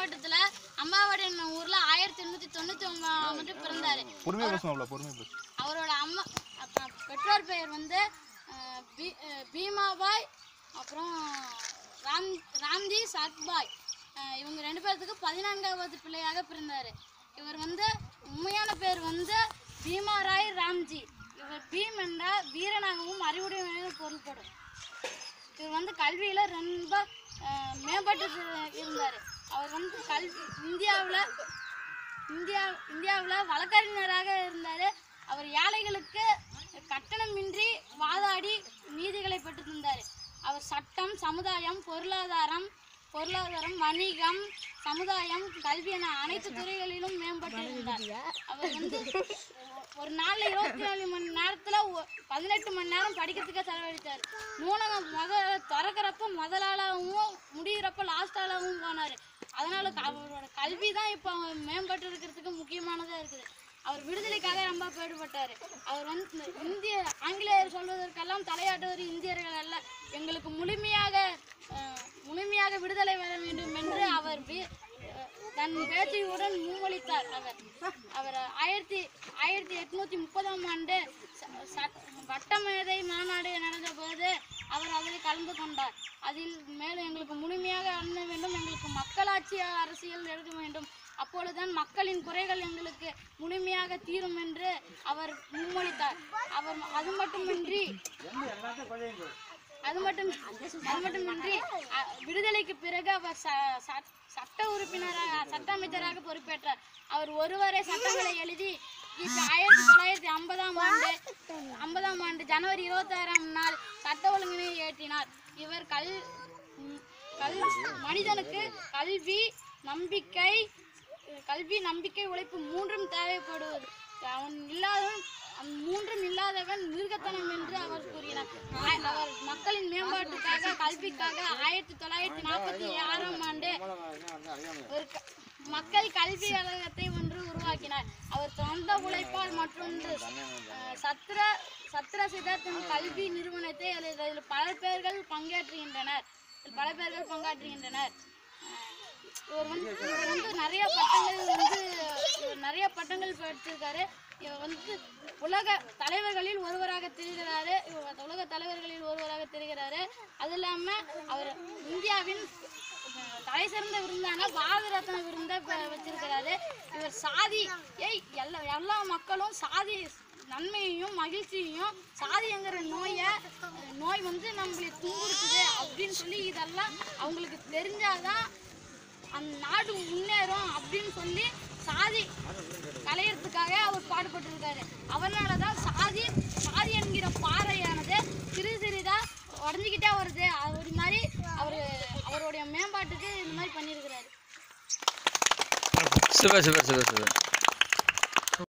மாவட்டத்துல அம்பாவாடி என்னும் ஊர்ல ஆயிரத்தி எண்ணூத்தி தொண்ணூத்தி ஒன்பதாம் பிறந்தாரு பொறுமையாக பேசணும்ல பொறுமையாக பேசு அவரோட அம்மா அப்ப- பெற்றோர் பெயர் வந்து அஹ், பீ- அஹ், பீமாபாய் அப்புறம் ராம் ராம்ஜி சாக்பாய் அஹ், இவங்க ரெண்டு பேர்த்துக்கு பதினான்காவது பிள்ளையாக பிறந்தார் இவர் வந்து உண்மையான பேர் வந்து பீமாராய் ராம்ஜி இவர் பீம் என்றால் வீரனாகவும் அறிவுடையவனாகவும் பொருள்படும் இவர் வந்து கல்வியில் ரொம்ப அஹ், மேம்பட்டு இருந்தார் அவர் வந்து கல்வி இந்தியாவில் இந்தியா இந்தியாவில் வழக்கறிஞராக இருந்தார் அவர் ஏழைகளுக்கு கட்டணமின்றி வாதாடி நீதிகளை பெற்று தந்தார் அவர் சட்டம் சமுதாயம் பொருளாதாரம் பொருளாதாரம் வணிகம் சமுதாயம் கல்வி என அனைத்து துறைகளிலும் மேம்பட்டு இருந்தார் அவர் வந்து ஒரு நாளில் இருபத்தி நாலு மணி நேரத்தில் பதினெட்டு மணி நேரம் படிக்கிறதுக்கே செலவழித்தார் நூலகம் முத திறக்கிறப்ப முதலாளாகவும் முடிகிறப்ப லாஸ்டாலாகவும் போனார் அதனால க- அவரோட கல்வி தான் இப்போ மேம்பட்டு இருக்கிறதுக்கு முக்கியமானதாக இருக்குது அவர் விடுதலைக்காக ரொம்ப பாடுபட்டார் அவர் வந்து இந்த இந்திய ஆங்கிலேயர் சொல்வதற்கெல்லாம் தலையாட்டுவர் இந்தியர்கள் அல்ல எங்களுக்கு முழுமையாக அஹ், முழுமையாக விடுதலை வர வேண்டும் என்று அவர் வி- அஹ், தன் பேச்சையுடன் முன்மொழித்தார் அவர் அவர் ஆயிரத்தி ஆயிரத்தி எட்நூத்தி முப்பதாம் ஆண்டு ச- ச- வட்டமேதை மாநாடு நடந்த போது அவர் அதில் கலந்து கொண்டார் அதில் மேலும் எங்களுக்கு முழுமையாக அண்ண வேண்டும் எங்களுக்கு மக்களாட்சி அரசியல் எடுக்க வேண்டும் அப்பொழுதுதான் மக்களின் குறைகள் எங்களுக்கு முழுமையாக தீரும் என்று அவர் முன்மொழித்தார் அவர் அது மட்டுமின்றி அது மட்டும் அது மட்டுமின்றி அ, விடுதலைக்கு பிறகு அவர் ச- ச- சட்ட உறுப்பினராக சட்ட அமைச்சராக பொறுப்பேற்றார் அவர் ஒருவரே சட்டங்களை எழுதி கிபி ஆயிரத்தி தொள்ளாயிரத்தி ஐம்பதாம் ஆண்டு ஐம்பதாம் ஆண்டு ஜனவரி இருபத்தாறாம் நாள் சட்ட ஒழுங்கினை ஏற்றினார் இவர் கல் ம், கல் மனிதனுக்கு கல்வி நம்பிக்கை கல்வி நம்பிக்கை உழைப்பு மூன்றும் தேவைப்படுவது அவன் இல்லாதவன் அந்த மூன்றும் இல்லாதவன் மிருகத்தனம் என்று அவர் கூறினார் ஆ- அவர் மக்களின் மேம்பாட்டுக்காக கல்விக்காக ஆயிரத்தி தொள்ளாயிரத்தி நாற்பத்தி ஆறாம் ஆண்டு ஒரு க- மக்கள் கல்வி கழகத்தை ஒன்று உருவாக்கினார் அவர் சொந்த உழைப்பால் மற்றொன்று அஹ், சத்ர சத்ர சிதார்த்தன் கல்வி நிறுவனத்தை அதில் அதில் பல பேர்கள் பங்கேற்றுகின்றனர் இதில் பல பேர்கள் பங்காற்றுகின்றனர் அஹ், இவர் வந்து இவர் வந்து நிறைய பட்டங்கள் வந்து இவர் நிறைய பட்டங்கள் பெற்றிருக்காரு இவர் வந்து உலக தலைவர்களில் ஒருவராக தெரிகிறாரு இவர் உலக தலைவர்களில் ஒருவராக தெரிகிறாரு அது இல்லாமல் அவர் இந்தியாவின் அஹ், தலை சிறந்த விருந்தான பாரத ரத்ன விருந்தை பெ- வச்சிருக்கிறாரு இவர் சாதி ஏய் எல்லா எல்லா மக்களும் சாதி நன்மையையும் மகிழ்ச்சியையும் சாதிங்கிற நோயை அஹ், நோய் வந்து நம்மளை துன்புறுத்துது அப்படின்னு சொல்லி இதெல்லாம் அவங்களுக்கு தெரிஞ்சாதான் அந்த நாடு முன்னேறும் அப்படின்னு சொல்லி சாதி களையறதுக்காக அவர் பாடுபட்டிருக்காரு அவனால தான் சாதி சாதி என்கிற பாறையானது சிறு சிறிதாக உடஞ்சிக்கிட்டே வருது அது மாதிரி அவர் அவருடைய மேம்பாட்டுக்கு இந்த மாதிரி பண்ணியிருக்கிறாரு சூப்பர் சூப்பர் சூப்பர் சூப்பர்